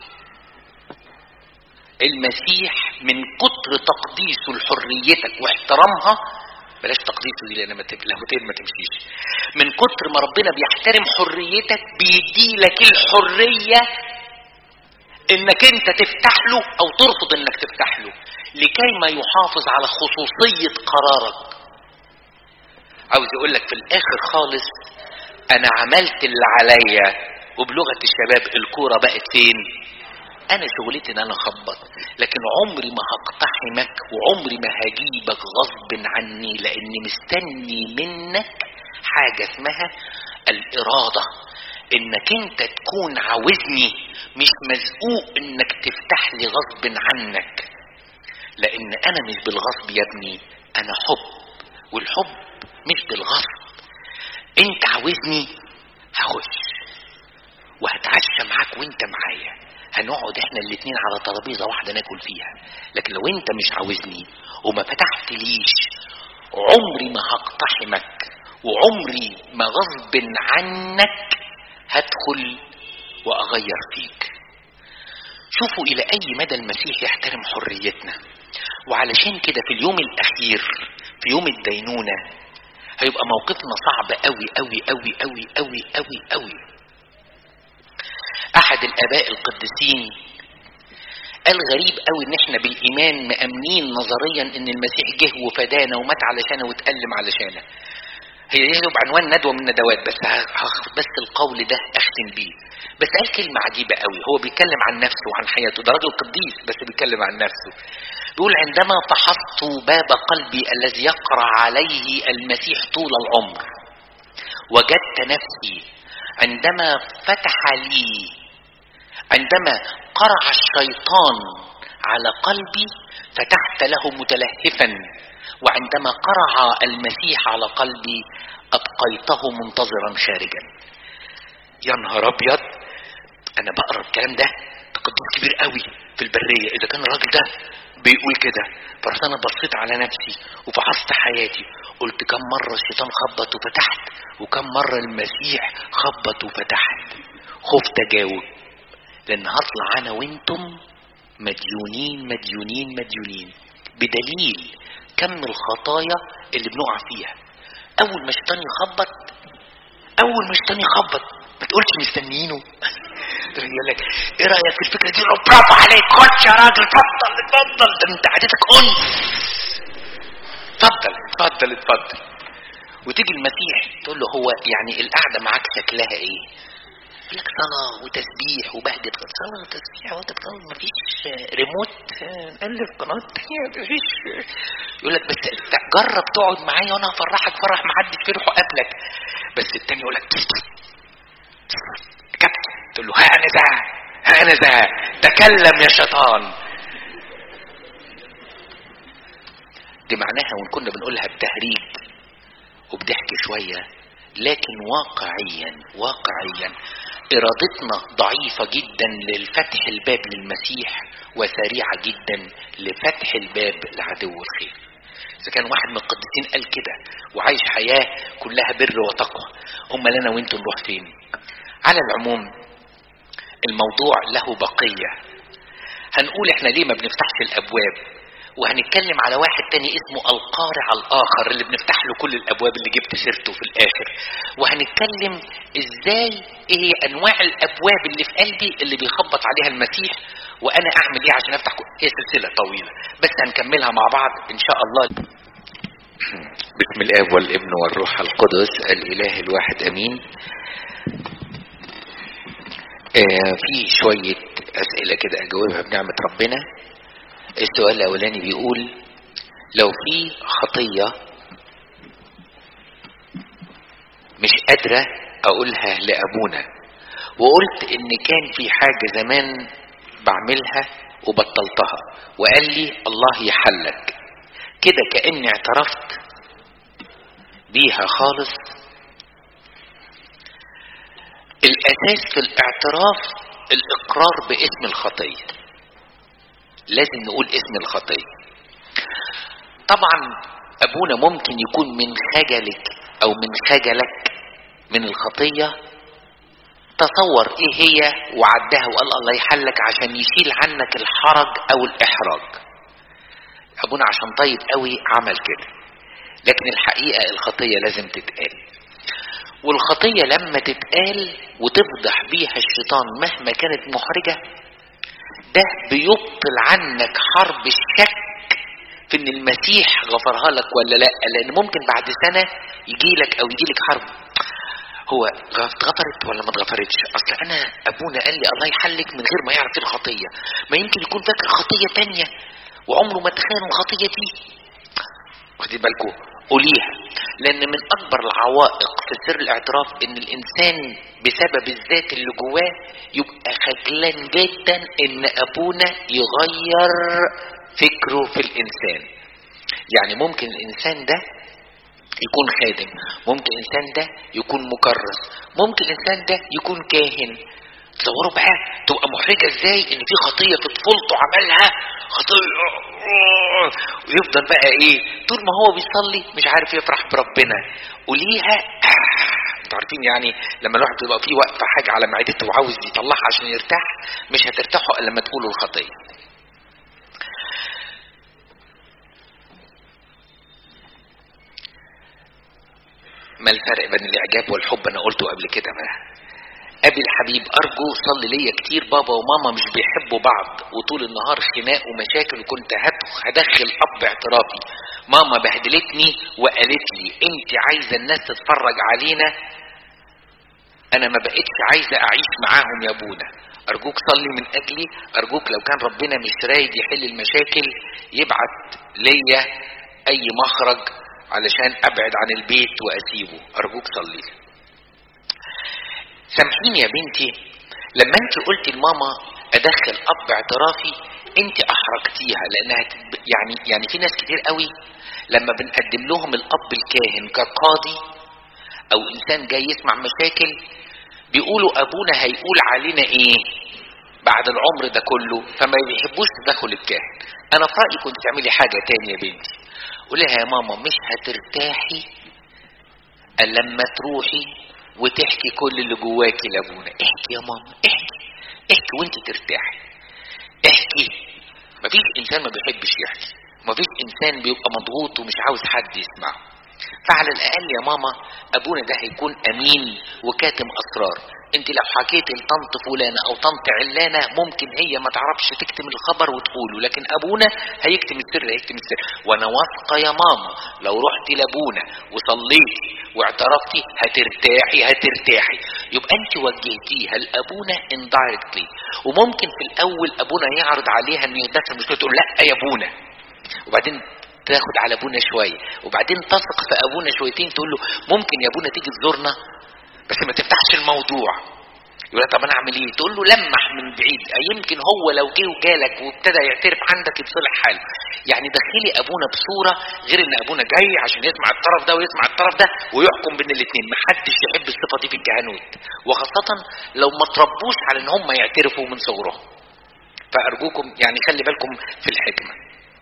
المسيح من كتر تقديسه لحريتك واحترامها بلاش تقديسه دي لان لاهوتين ما تمشيش من كتر ما ربنا بيحترم حريتك بيديلك الحريه انك انت تفتح له او ترفض انك تفتح له لكي ما يحافظ على خصوصيه قرارك عاوز يقول لك في الاخر خالص انا عملت اللي عليا وبلغه الشباب الكوره بقت فين انا شغلتي ان انا اخبط لكن عمري ما هقتحمك وعمري ما هجيبك غصب عني لاني مستني منك حاجه اسمها الاراده انك انت تكون عاوزني مش مزقوق انك تفتح لي غصب عنك لان انا مش بالغصب يا ابني انا حب والحب مش بالغصب انت عاوزني هخش وهتعشى معاك وانت معايا هنقعد احنا الاتنين على ترابيزه واحده ناكل فيها لكن لو انت مش عاوزني وما فتحت ليش عمري ما هقتحمك وعمري ما غصب عنك هدخل واغير فيك شوفوا الى اي مدى المسيح يحترم حريتنا وعلشان كده في اليوم الاخير في يوم الدينونه هيبقى موقفنا صعب قوي قوي قوي قوي قوي قوي قوي احد الاباء القديسين قال غريب قوي ان احنا بالايمان مامنين نظريا ان المسيح جه وفدانا ومات علشانه واتالم علشانه هي يجب عنوان ندوه من الندوات بس هاخد بس القول ده اختم بيه بس قال كلمه عجيبه قوي هو بيتكلم عن نفسه وعن حياته ده راجل قديس بس بيتكلم عن نفسه بيقول عندما فحصت باب قلبي الذي يقرع عليه المسيح طول العمر وجدت نفسي عندما فتح لي عندما قرع الشيطان على قلبي فتحت له متلهفا وعندما قرع المسيح على قلبي ابقيته منتظرا خارجا يا نهار ابيض انا بقرا الكلام ده تقدم كبير قوي في البريه اذا كان الراجل ده بيقول كده فرحت انا بصيت على نفسي وفحصت حياتي قلت كم مره الشيطان خبط وفتحت وكم مره المسيح خبط وفتحت خفت اجاوب لان هطلع انا وانتم مديونين مديونين مديونين بدليل كم الخطايا اللي بنقع فيها اول ما الشيطان يخبط اول ما الشيطان يخبط ما تقولش مستنيينه يقول لك ايه رايك في الفكره دي برافو عليك خش يا راجل اتفضل اتفضل ده انت عادتك انس اتفضل اتفضل اتفضل وتيجي المسيح تقول له هو يعني القعده معاك شكلها ايه يقول لك صلاة وتسبيح وبهجة صلاة وتسبيح وانت بتقول مفيش ريموت نقلب قناة تانية مفيش يقول لك بس جرب تقعد معايا وانا هفرحك فرح محدش فرحه قبلك بس التاني يقول لك كابتن تقول له ها انا ذا ها انا ذا تكلم يا شيطان دي معناها وان كنا بنقولها بتهريج وبضحك شويه لكن واقعيا واقعيا ارادتنا ضعيفه جدا للفتح الباب للمسيح وسريعه جدا لفتح الباب لعدو الخير اذا كان واحد من القديسين قال كده وعايش حياه كلها بر وتقوى امال انا وانتوا نروح فين على العموم الموضوع له بقيه هنقول احنا ليه ما بنفتحش الابواب وهنتكلم على واحد تاني اسمه القارع الاخر اللي بنفتح له كل الابواب اللي جبت سيرته في الاخر وهنتكلم ازاي ايه انواع الابواب اللي في قلبي اللي بيخبط عليها المسيح وانا اعمل ايه عشان افتح هي سلسله طويله بس هنكملها مع بعض ان شاء الله بسم الاب والابن والروح القدس الاله الواحد امين آه في شويه اسئله كده اجاوبها بنعمه ربنا السؤال الاولاني بيقول لو في خطيه مش قادره اقولها لابونا وقلت ان كان في حاجه زمان بعملها وبطلتها وقال لي الله يحلك كده كاني اعترفت بيها خالص الاساس في الاعتراف الاقرار باسم الخطيه لازم نقول اسم الخطيه طبعا ابونا ممكن يكون من خجلك او من خجلك من الخطيه تصور ايه هي وعدها وقال الله يحلك عشان يشيل عنك الحرج او الاحراج ابونا عشان طيب قوي عمل كده لكن الحقيقه الخطيه لازم تتقال والخطيه لما تتقال وتفضح بيها الشيطان مهما كانت محرجه ده بيبطل عنك حرب الشك في ان المسيح غفرها لك ولا لا لان ممكن بعد سنة يجي لك او يجي لك حرب هو اتغفرت ولا ما اتغفرتش اصل انا ابونا قال لي الله يحلك من غير ما يعرف الخطية ما يمكن يكون فاكر خطية تانية وعمره ما تخيل الخطية دي واخدين بالكم قوليها لان من اكبر العوائق في سر الاعتراف ان الانسان بسبب الذات اللي جواه يبقى خجلان جدا ان ابونا يغير فكره في الانسان يعني ممكن الانسان ده يكون خادم ممكن الانسان ده يكون مكرس ممكن الانسان ده يكون كاهن تصوروا بقى تبقى محرجه ازاي ان في خطيه في طفولته عملها خطيه ويفضل بقى ايه طول ما هو بيصلي مش عارف يفرح بربنا قوليها انتوا عارفين يعني لما الواحد بيبقى فيه واقفه حاجه على معدته وعاوز يطلعها عشان يرتاح مش هترتاحوا الا لما تقولوا الخطيه ما الفرق بين الاعجاب والحب انا قلته قبل كده بقى ابي الحبيب ارجو صلي ليا كتير بابا وماما مش بيحبوا بعض وطول النهار خناق ومشاكل وكنت هدخل اب اعترافي ماما بهدلتني وقالت لي انت عايزه الناس تتفرج علينا انا ما بقتش عايزه اعيش معاهم يا ابونا ارجوك صلي من اجلي ارجوك لو كان ربنا مش رايد يحل المشاكل يبعت ليا اي مخرج علشان ابعد عن البيت واسيبه ارجوك صلي لي سامحيني يا بنتي لما انت قلت لماما ادخل اب اعترافي انت احرجتيها لانها يعني يعني في ناس كتير قوي لما بنقدم لهم الاب الكاهن كقاضي او انسان جاي يسمع مشاكل بيقولوا ابونا هيقول علينا ايه بعد العمر ده كله فما بيحبوش تدخل الكاهن انا في رايي كنت تعملي حاجه تانية يا بنتي قولها يا ماما مش هترتاحي الا لما تروحي وتحكي كل اللي جواكي لابونا احكي يا ماما احكي احكي وانت ترتاحي احكي مفيش انسان ما بيحبش يحكي مفيش انسان بيبقى مضغوط ومش عاوز حد يسمعه فعلى الاقل يا ماما ابونا ده هيكون امين وكاتم اسرار انت لو حكيت لطنط فلانة او طنط علانة ممكن هي ما تعرفش تكتم الخبر وتقوله لكن ابونا هيكتم السر هيكتم السر وانا واثقة يا ماما لو رحت لابونا وصليتي واعترفتي هترتاحي هترتاحي يبقى انت وجهتيها لابونا اندايركتلي وممكن في الاول ابونا يعرض عليها انه يدخل مشكلة تقول لا يا ابونا وبعدين تاخد على ابونا شويه وبعدين تثق في ابونا شويتين تقول له ممكن يا ابونا تيجي تزورنا بس ما تفتحش الموضوع يقول طب انا اعمل ايه تقول له لمح من بعيد يمكن هو لو جه وجالك وابتدى يعترف عندك يتصلح حاله يعني دخلي ابونا بصوره غير ان ابونا جاي عشان يسمع الطرف ده ويسمع الطرف ده ويحكم بين الاثنين محدش يحب الصفه دي في الكهنوت وخاصه لو ما تربوش على ان هم يعترفوا من صغرهم فارجوكم يعني خلي بالكم في الحكمه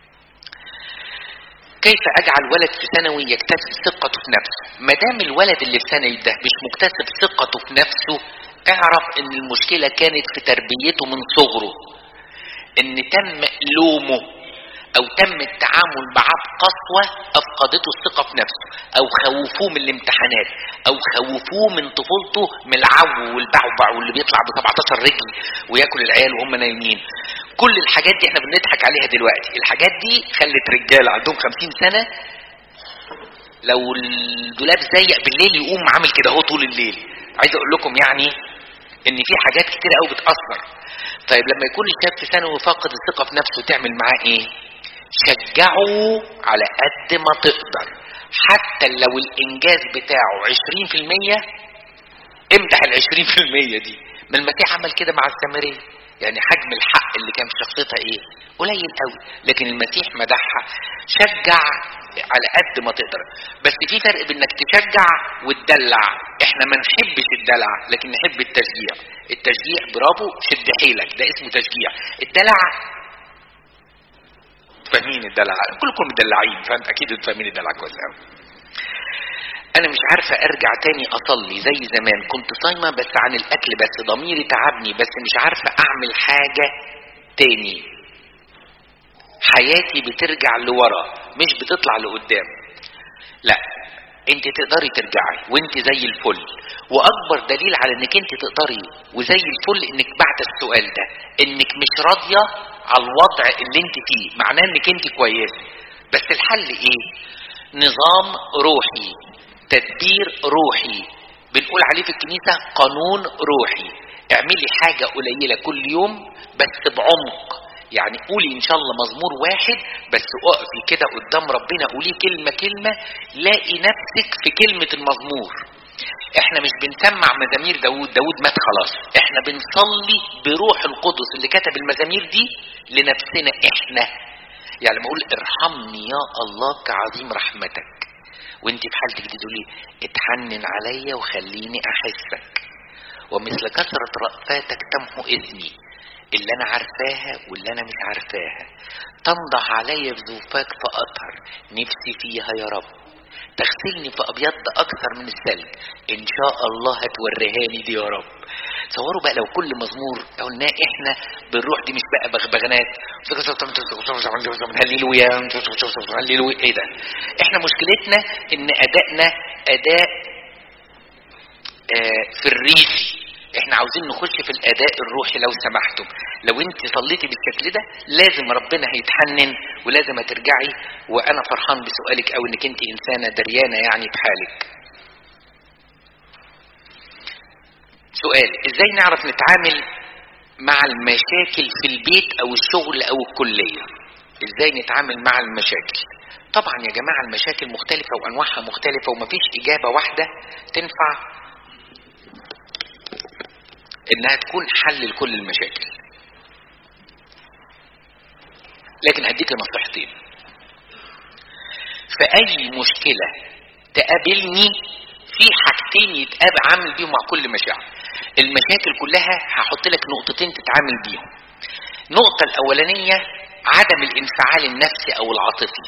كيف اجعل ولد في ثانوي يكتسب ثقته في نفسه ما دام الولد اللي في ثانوي ده مش مكتسب ثقته في نفسه اعرف ان المشكله كانت في تربيته من صغره ان تم لومه او تم التعامل معاه بقسوه افقدته الثقه في نفسه او خوفوه من الامتحانات او خوفوه من طفولته من العو والبعبع واللي بيطلع ب 17 رجل وياكل العيال وهم نايمين كل الحاجات دي احنا بنضحك عليها دلوقتي الحاجات دي خلت رجاله عندهم 50 سنه لو الدولاب ضيق بالليل يقوم عامل كده هو طول الليل عايز اقول لكم يعني ان في حاجات كتير قوي بتاثر طيب لما يكون الشاب في ثانوي فاقد الثقه في نفسه تعمل معاه ايه شجعه على قد ما تقدر حتى لو الانجاز بتاعه 20% امدح ال 20% دي ما المسيح عمل كده مع السامريه يعني حجم الحق اللي كان في شخصيتها ايه قليل قوي لكن المسيح مدحها شجع على قد ما تقدر بس في فرق بين انك تشجع وتدلع احنا ما نحبش الدلع لكن نحب التشجيع التشجيع برافو شد حيلك ده اسمه تشجيع الدلع فاهمين الدلع كلكم مدلعين فانت اكيد فاهمين الدلع كويس قوي انا مش عارفه ارجع تاني اصلي زي زمان كنت صايمه بس عن الاكل بس ضميري تعبني بس مش عارفه اعمل حاجه تاني حياتي بترجع لورا مش بتطلع لقدام لا انت تقدري ترجعي وانت زي الفل واكبر دليل على انك انت تقدري وزي الفل انك بعد السؤال ده انك مش راضيه على الوضع اللي انت فيه معناه انك انت كويسه بس الحل ايه نظام روحي تدبير روحي بنقول عليه في الكنيسة قانون روحي اعملي حاجة قليلة كل يوم بس بعمق يعني قولي ان شاء الله مزمور واحد بس اقفي كده قدام ربنا قولي كلمة كلمة لاقي نفسك في كلمة المزمور احنا مش بنسمع مزامير داود داود مات خلاص احنا بنصلي بروح القدس اللي كتب المزامير دي لنفسنا احنا يعني لما اقول ارحمني يا الله كعظيم رحمتك وانت في حالتك دي تقولي اتحنن عليا وخليني احسك ومثل كثرة رأفاتك تمحو إذني اللي أنا عارفاها واللي أنا مش عارفاها تنضح عليا بذوفاك فأطهر نفسي فيها يا رب تغسلني في أبيض أكثر من الثلج إن شاء الله هتوريهاني دي يا رب تصوروا بقى لو كل مزمور قلناه احنا بالروح دي مش بقى بغبغانات هللويا هللويا ايه ده احنا مشكلتنا ان ادائنا اداء آه في الريفي احنا عاوزين نخش في الاداء الروحي لو سمحتم لو انت صليتي بالشكل ده لازم ربنا هيتحنن ولازم هترجعي وانا فرحان بسؤالك او انك انت انسانه دريانه يعني بحالك سؤال ازاي نعرف نتعامل مع المشاكل في البيت او الشغل او الكليه ازاي نتعامل مع المشاكل طبعا يا جماعه المشاكل مختلفه وانواعها مختلفه ومفيش اجابه واحده تنفع انها تكون حل لكل المشاكل لكن هديك نصيحتين في اي مشكله تقابلني في حاجتين يتقابل عامل بيهم مع كل مشاعر المشاكل كلها هحط لك نقطتين تتعامل بيهم النقطه الاولانيه عدم الانفعال النفسي او العاطفي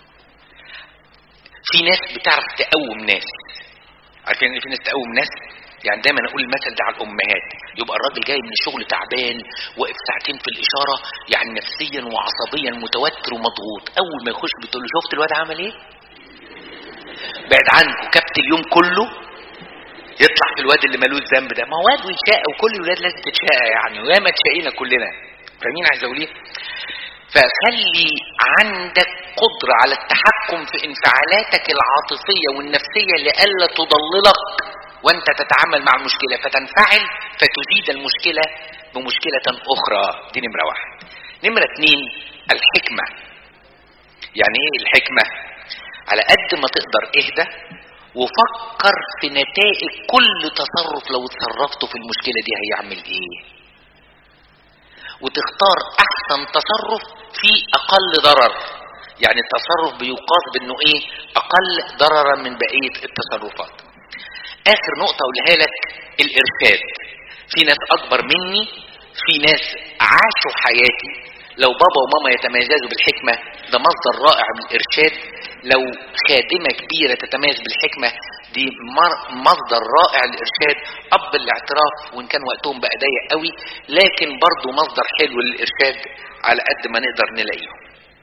في ناس بتعرف تقوم ناس عارفين ان في ناس تقوم ناس يعني دايما اقول المثل ده على الامهات يبقى الراجل جاي من الشغل تعبان واقف ساعتين في الاشاره يعني نفسيا وعصبيا متوتر ومضغوط اول ما يخش بتقول له شفت الواد عمل ايه بعد عنه كبت اليوم كله يطلع في الواد اللي ملوش ذنب ده ما هو واد ويتشقى وكل الولاد لازم تتشقى يعني وياما اتشقينا كلنا فاهمين عايز اقول ايه فخلي عندك قدرة على التحكم في انفعالاتك العاطفية والنفسية لئلا تضللك وانت تتعامل مع المشكلة فتنفعل فتزيد المشكلة بمشكلة أخرى دي نمرة واحد نمرة اتنين الحكمة يعني ايه الحكمة على قد ما تقدر اهدى وفكر في نتائج كل تصرف لو اتصرفته في المشكلة دي هيعمل ايه وتختار احسن تصرف في اقل ضرر يعني التصرف بيقاس بانه ايه اقل ضررا من بقية التصرفات اخر نقطة اقولها لك الارشاد في ناس اكبر مني في ناس عاشوا حياتي لو بابا وماما يتميزوا بالحكمة ده مصدر رائع من الارشاد لو خادمة كبيرة تتميز بالحكمة دي مصدر رائع للارشاد اب الاعتراف وان كان وقتهم بقى ضيق قوي لكن برضه مصدر حلو للارشاد على قد ما نقدر نلاقيهم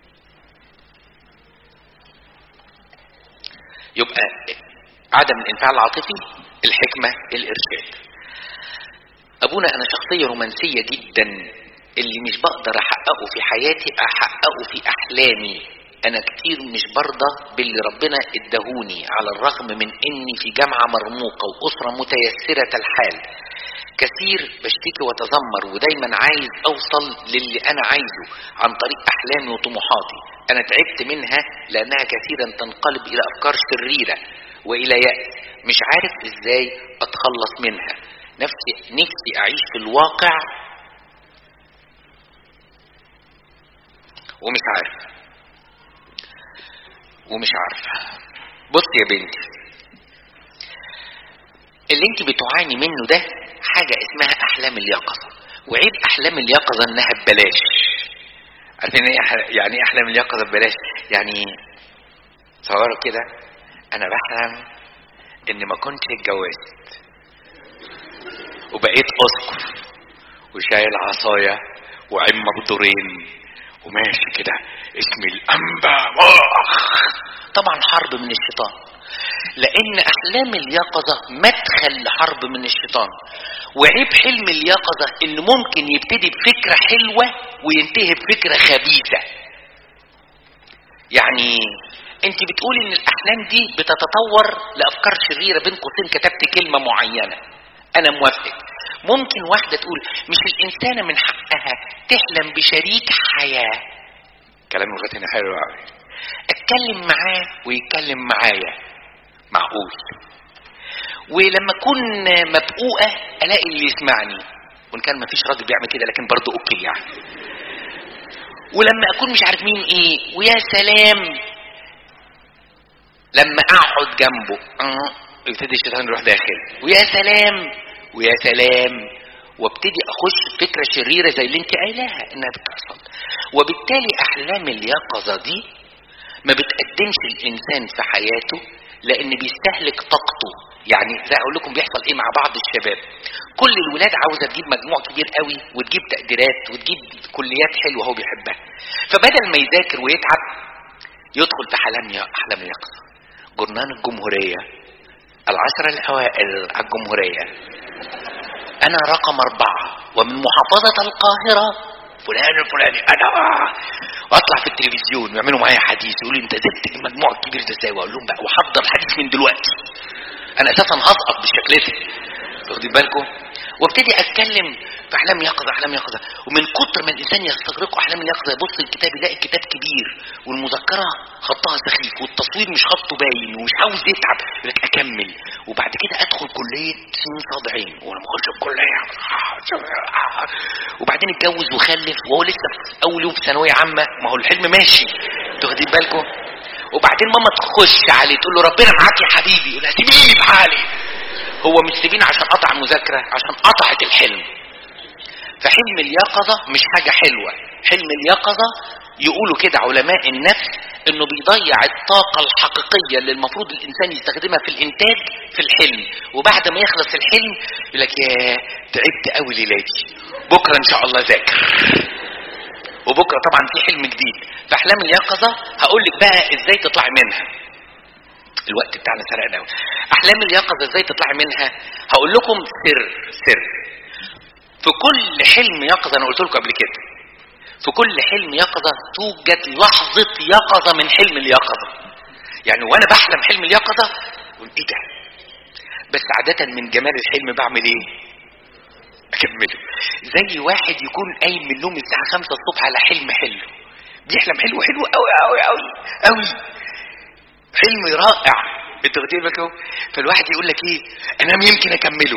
يبقى عدم الانفعال العاطفي الحكمة الارشاد ابونا انا شخصية رومانسية جدا اللي مش بقدر احققه في حياتي احققه في احلامي انا كتير مش برضى باللي ربنا ادهوني على الرغم من اني في جامعة مرموقة واسرة متيسرة الحال كثير بشتكي واتذمر ودايما عايز اوصل للي انا عايزه عن طريق احلامي وطموحاتي انا تعبت منها لانها كثيرا تنقلب الى افكار شريرة والى يأس مش عارف ازاي اتخلص منها نفسي نفسي اعيش في الواقع ومش عارف ومش عارف بص يا بنتي اللي انت بتعاني منه ده حاجة اسمها احلام اليقظة وعيب احلام اليقظة انها ببلاش عارفين ايه يعني ايه احلام اليقظة ببلاش يعني تصوروا كده انا بحلم ان ما كنتش اتجوزت وبقيت اسقف وشايل عصاية وعم بدورين وماشي كده اسم الانبا طبعا حرب من الشيطان لان احلام اليقظة مدخل لحرب من الشيطان وعيب حلم اليقظة ان ممكن يبتدي بفكرة حلوة وينتهي بفكرة خبيثة يعني انت بتقولي ان الاحلام دي بتتطور لافكار شريره بين قوسين كتبت كلمه معينه انا موافق ممكن واحده تقول مش الانسانه من حقها تحلم بشريك حياه كلام لغه هنا حلو قوي اتكلم معاه ويتكلم معايا معقول ولما اكون مبقوقه الاقي اللي يسمعني وان كان مفيش راجل بيعمل كده لكن برضه اوكي يعني ولما اكون مش عارف مين ايه ويا سلام لما اقعد جنبه آه، يبتدي الشيطان يروح داخل ويا سلام ويا سلام وابتدي اخش في فكره شريره زي اللي انت قايلاها انها بتحصل وبالتالي احلام اليقظه دي ما بتقدمش الانسان في حياته لان بيستهلك طاقته يعني زي اقول لكم بيحصل ايه مع بعض الشباب كل الولاد عاوزه تجيب مجموع كبير قوي وتجيب تقديرات وتجيب كليات حلوه هو بيحبها فبدل ما يذاكر ويتعب يدخل في حلم احلام اليقظه جرنان الجمهوريه العشرة الأوائل على الجمهورية أنا رقم أربعة ومن محافظة القاهرة فلان الفلاني أنا وأطلع في التلفزيون ويعملوا معايا حديث يقولوا لي أنت زدت المجموع الكبير ده إزاي وأقول لهم بقى وحضر الحديث من دلوقتي أنا أساسا هسقط بشكلتي واخدين بالكم وابتدي اتكلم في احلام يقظه احلام يقظه ومن كتر ما الانسان يستغرقه احلام اليقظه يبص الكتاب يلاقي الكتاب كبير والمذكره خطها سخيف والتصوير مش خطه باين ومش عاوز يتعب يقول لك اكمل وبعد كده ادخل كليه سنين صادعين ولما اخش الكليه وبعدين اتجوز وخلف وهو لسه في اول يوم في ثانويه عامه ما هو الحلم ماشي انتوا واخدين بالكم وبعدين ماما تخش عليه تقول له ربنا معاك يا حبيبي يقول لها سيبيني في حالي هو مش سيبيني عشان قطع المذاكره عشان قطعت الحلم فحلم اليقظه مش حاجه حلوه حلم اليقظه يقولوا كده علماء النفس انه بيضيع الطاقه الحقيقيه اللي المفروض الانسان يستخدمها في الانتاج في الحلم وبعد ما يخلص الحلم يقول لك يا تعبت قوي ليلاتي بكره ان شاء الله ذاكر وبكره طبعا في حلم جديد فاحلام اليقظه هقول لك بقى ازاي تطلعي منها الوقت بتاعنا سرقنا قوي احلام اليقظه ازاي تطلعي منها هقول لكم سر سر في كل حلم يقظه انا قلت لكم قبل كده في كل حلم يقظه توجد لحظه يقظه من حلم اليقظه يعني وانا بحلم حلم اليقظه اقول ايه ده بس عاده من جمال الحلم بعمل ايه اكمله زي واحد يكون قايم من النوم الساعه 5 الصبح على حلم حلو بيحلم حلو حلو قوي قوي قوي قوي حلم رائع انت واخدين بالكم فالواحد يقول لك ايه انام يمكن اكمله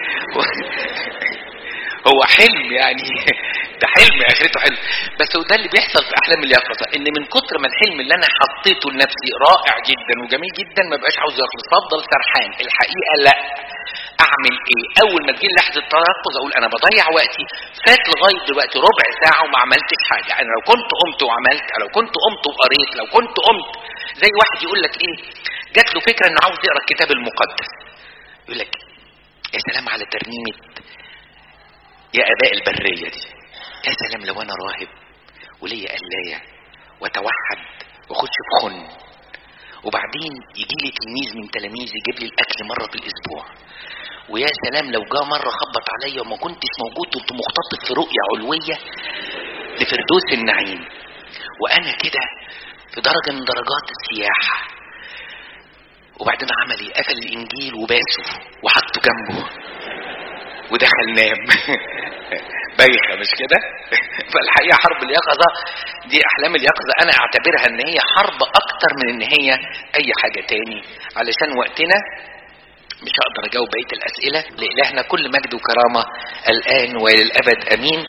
هو حلم يعني ده حلم اخرته حلم بس هو ده اللي بيحصل في احلام اليقظه ان من كتر ما الحلم اللي انا حطيته لنفسي رائع جدا وجميل جدا ما بقاش عاوز يخلص فافضل سرحان الحقيقه لا اعمل ايه اول ما تجي لحظه تيقظ اقول انا بضيع وقتي فات لغايه دلوقتي ربع ساعه وما عملتش حاجه انا لو كنت قمت وعملت لو كنت قمت وقريت لو كنت قمت زي واحد يقول لك ايه جات له فكره انه عاوز يقرا الكتاب المقدس يقول لك يا سلام على ترنيمه يا اباء البريه دي يا سلام لو انا راهب وليا قلايه واتوحد واخش في خن وبعدين يجي لي تلميذ من تلاميذي يجيب لي الاكل مره في الاسبوع ويا سلام لو جه مره خبط عليا وما كنتش موجود كنت مختطف في رؤيه علويه لفردوس النعيم وانا كده في درجه من درجات السياحه وبعدين عمل ايه قفل الانجيل وباسه وحطه جنبه ودخل نام بايخه مش كده فالحقيقه حرب اليقظه دي احلام اليقظه انا اعتبرها ان هي حرب اكتر من ان هي اي حاجه تاني علشان وقتنا مش هقدر اجاوب بقيه الاسئله لالهنا كل مجد وكرامه الان والى الابد امين